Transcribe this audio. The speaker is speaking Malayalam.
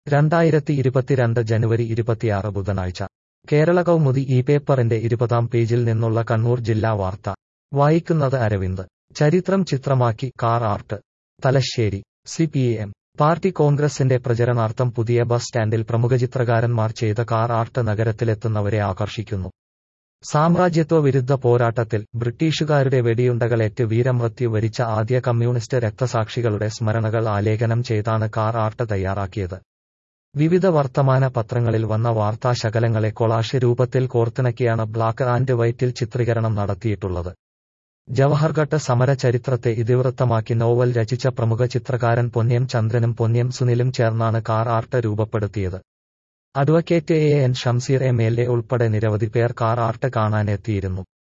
രണ്ടായിരത്തി ഇരുപത്തിരണ്ട് ജനുവരി ഇരുപത്തിയാറ് ബുധനാഴ്ച കേരള കൗമുദി ഈ പേപ്പറിന്റെ ഇരുപതാം പേജിൽ നിന്നുള്ള കണ്ണൂർ ജില്ലാ വാർത്ത വായിക്കുന്നത് അരവിന്ദ് ചരിത്രം ചിത്രമാക്കി car art Thalassery C P M party കോൺഗ്രസിന്റെ പ്രചരണാർത്ഥം പുതിയ ബസ് സ്റ്റാൻഡിൽ പ്രമുഖ ചിത്രകാരന്മാർ ചെയ്ത കാർ ആർട്ട് നഗരത്തിലെത്തുന്നവരെ ആകർഷിക്കുന്നു സാമ്രാജ്യത്വ വിരുദ്ധ പോരാട്ടത്തിൽ ബ്രിട്ടീഷുകാരുടെ വെടിയുണ്ടകളേറ്റ് വീരമൃത്യു വരിച്ച ആദ്യ കമ്മ്യൂണിസ്റ്റ് രക്തസാക്ഷികളുടെ സ്മരണകൾ ആലേഖനം ചെയ്താണ് കാർ ആർട്ട് തയ്യാറാക്കിയത് വിവിധ വർത്തമാന പത്രങ്ങളിൽ വന്ന വാർത്താശകലങ്ങളെ കൊളാഷ് രൂപത്തിൽ കോർത്തിണക്കിയാണ് ബ്ലാക്ക് ആൻഡ് വൈറ്റിൽ ചിത്രീകരണം നടത്തിയിട്ടുള്ളത് ജവഹർഘട്ട് സമര ചരിത്രത്തെ ഇതിവൃത്തമാക്കി നോവൽ രചിച്ച പ്രമുഖ ചിത്രകാരൻ പൊന്ന്യം ചന്ദ്രനും പൊന്ന്യം സുനിലും ചേർന്നാണ് കാർ ആർട്ട് രൂപപ്പെടുത്തിയത് advocate A N Shamseer M L A ഉൾപ്പെടെ നിരവധി പേർ കാർ ആർട്ട് കാണാനെത്തിയിരുന്നു